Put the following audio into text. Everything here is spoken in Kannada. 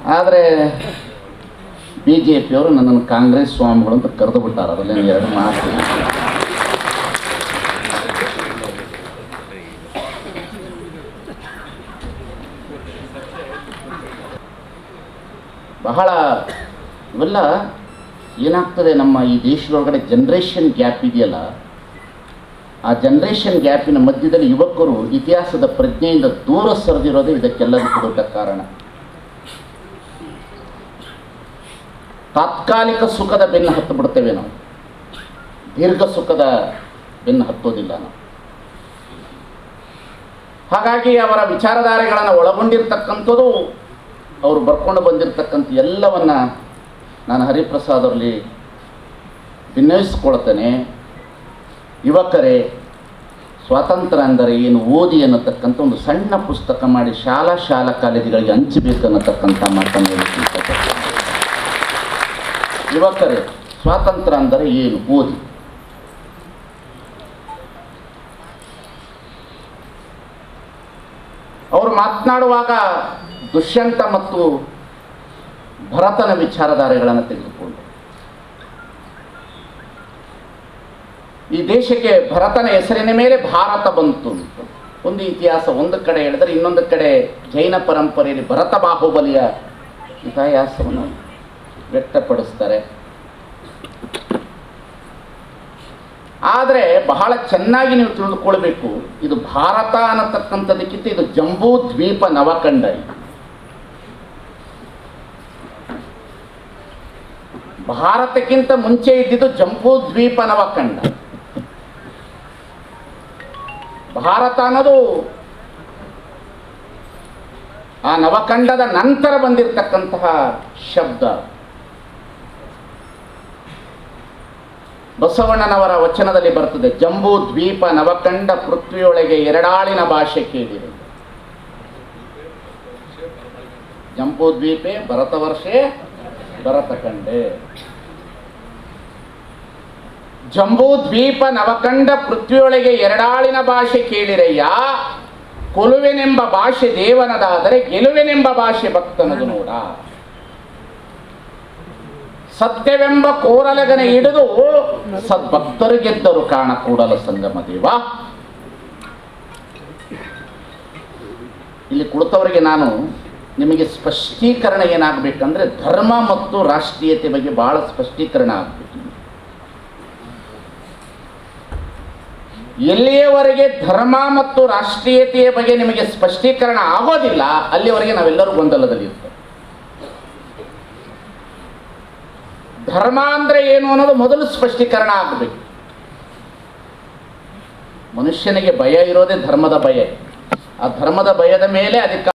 ಆದರೆ ಬಿ ಜೆ ಪಿಯವರು ನನ್ನನ್ನು ಕಾಂಗ್ರೆಸ್ ಸ್ವಾಮಿಗಳು ಅಂತ ಕರೆದು ಬಿಟ್ಟಾರ ಅದರಲ್ಲಿ ಎರಡು ಮಾತು ಬಹಳ ಇವೆಲ್ಲ ಏನಾಗ್ತದೆ ನಮ್ಮ ಈ ದೇಶದೊಳಗಡೆ ಜನ್ರೇಷನ್ ಗ್ಯಾಪ್ ಇದೆಯಲ್ಲ ಆ ಜನ್ರೇಷನ್ ಗ್ಯಾಪಿನ ಮಧ್ಯದಲ್ಲಿ ಯುವಕರು ಇತಿಹಾಸದ ಪ್ರಜ್ಞೆಯಿಂದ ದೂರ ಸರಿದಿರೋದೇ ಇದಕ್ಕೆಲ್ಲದಕ್ಕೂ ದೊಡ್ಡ ಕಾರಣ ತಾತ್ಕಾಲಿಕ ಸುಖದ ಬೆನ್ನು ಹತ್ತು ಬಿಡ್ತೇವೆ ನಾವು ದೀರ್ಘ ಸುಖದ ಬೆನ್ನು ಹತ್ತೋದಿಲ್ಲ ನಾವು ಹಾಗಾಗಿ ಅವರ ವಿಚಾರಧಾರೆಗಳನ್ನು ಒಳಗೊಂಡಿರ್ತಕ್ಕಂಥದ್ದು ಅವರು ಬರ್ಕೊಂಡು ಬಂದಿರತಕ್ಕಂಥ ಎಲ್ಲವನ್ನ ನಾನು ಹರಿಪ್ರಸಾದ್ ಅವರಲ್ಲಿ ವಿನಯಿಸ್ಕೊಳ್ತೇನೆ ಯುವಕರೇ ಸ್ವಾತಂತ್ರ್ಯ ಅಂದರೆ ಏನು ಓದಿ ಅನ್ನತಕ್ಕಂಥ ಒಂದು ಸಣ್ಣ ಪುಸ್ತಕ ಮಾಡಿ ಶಾಲಾ ಶಾಲಾ ಕಾಲೇಜುಗಳಿಗೆ ಹಂಚಬೇಕು ಅನ್ನತಕ್ಕಂಥ ಮಾತನ್ನು ಹೇಳಲಿಕ್ಕೆ ಇಷ್ಟಪಡ್ತೇನೆ. ಯುವಕರೇ ಸ್ವಾತಂತ್ರ್ಯ ಅಂದರೆ ಏನು ಓದಿ ಅವರು ಮಾತನಾಡುವಾಗ ದುಷ್ಯಂತ ಮತ್ತು ಭರತನ ವಿಚಾರಧಾರೆಗಳನ್ನು ತೆಗೆದುಕೊಂಡು ಈ ದೇಶಕ್ಕೆ ಭರತನ ಹೆಸರಿನ ಮೇಲೆ ಭಾರತ ಬಂತು ಅಂತ. ಒಂದು ಇತಿಹಾಸ ಒಂದು ಕಡೆ ಹೇಳಿದರೆ ಇನ್ನೊಂದು ಕಡೆ ಜೈನ ಪರಂಪರೆಯಲ್ಲಿ ಭರತ ಬಾಹುಬಲಿಯ ಇತಿಹಾಸವನ್ನು ವ್ಯಕ್ತಪಡಿಸ್ತಾರೆ ಆದರೆ ಬಹಳ ಚೆನ್ನಾಗಿ ನೀವು ತಿಳಿದುಕೊಳ್ಬೇಕು ಇದು ಭಾರತ ಅನ್ನತಕ್ಕಂಥದಕ್ಕಿಂತ ಇದು ಜಂಬೂ ದ್ವೀಪ ನವಖಂಡ ಇದು ಭಾರತಕ್ಕಿಂತ ಮುಂಚೆ ಇದ್ದಿದ್ದು ಜಂಬೂ ದ್ವೀಪ ನವಖಂಡ ಭಾರತ ಅನ್ನೋದು ಆ ನವಖಂಡದ ನಂತರ ಬಂದಿರತಕ್ಕಂತಹ ಶಬ್ದ ಬಸವಣ್ಣನವರ ವಚನದಲ್ಲಿ ಬರ್ತದೆ ಜಂಬೂ ದ್ವೀಪ ನವಖಂಡ ಪೃಥ್ವಿಯೊಳಗೆ ಎರಡಾಳಿನ ಭಾಷೆ ಕೇಳಿದೆ ಜಂಬೂ ದ್ವೀಪೆ ಭರತ ವರ್ಷೆ ಭರತ ಕಂಡೆ ಜಂಬೂ ದ್ವೀಪ ನವಖಂಡ ಪೃಥ್ವಿಯೊಳಗೆ ಎರಡಾಳಿನ ಭಾಷೆ ಕೇಳಿರಯ್ಯ ಕೊಲುವೆನೆಂಬ ಭಾಷೆ ದೇವನದಾದರೆ ಗೆಲುವೆನೆಂಬ ಭಾಷೆ ಭಕ್ತನದು ನೋಡ ಸತ್ಯವೆಂಬ ಕೋರಲಗನ ಹಿಡಿದು ಸದ್ಭಕ್ತರು ಗೆದ್ದರು ಕಾಣ ಕೂಡಲ ಸಂಗಮ ದೇವ ಇಲ್ಲಿ ಕುಳಿತವರಿಗೆ ನಾನು ನಿಮಗೆ ಸ್ಪಷ್ಟೀಕರಣ ಏನಾಗಬೇಕಂದ್ರೆ ಧರ್ಮ ಮತ್ತು ರಾಷ್ಟ್ರೀಯತೆ ಬಗ್ಗೆ ಬಹಳ ಸ್ಪಷ್ಟೀಕರಣ ಆಗಬೇಕು ಎಲ್ಲಿಯವರೆಗೆ ಧರ್ಮ ಮತ್ತು ರಾಷ್ಟ್ರೀಯತೆಯ ಬಗ್ಗೆ ನಿಮಗೆ ಸ್ಪಷ್ಟೀಕರಣ ಆಗೋದಿಲ್ಲ ಅಲ್ಲಿವರೆಗೆ ನಾವೆಲ್ಲರೂ ಗೊಂದಲದಲ್ಲಿ ಇರ್ತೇವೆ ಧರ್ಮ ಅಂದ್ರೆ ಏನು ಅನ್ನೋದು ಮೊದಲು ಸ್ಪಷ್ಟೀಕರಣ ಆಗಬೇಕು ಮನುಷ್ಯನಿಗೆ ಭಯ ಇರೋದೇ ಧರ್ಮದ ಭಯ ಆ ಧರ್ಮದ ಭಯದ ಮೇಲೆ ಅದಕ್ಕೆ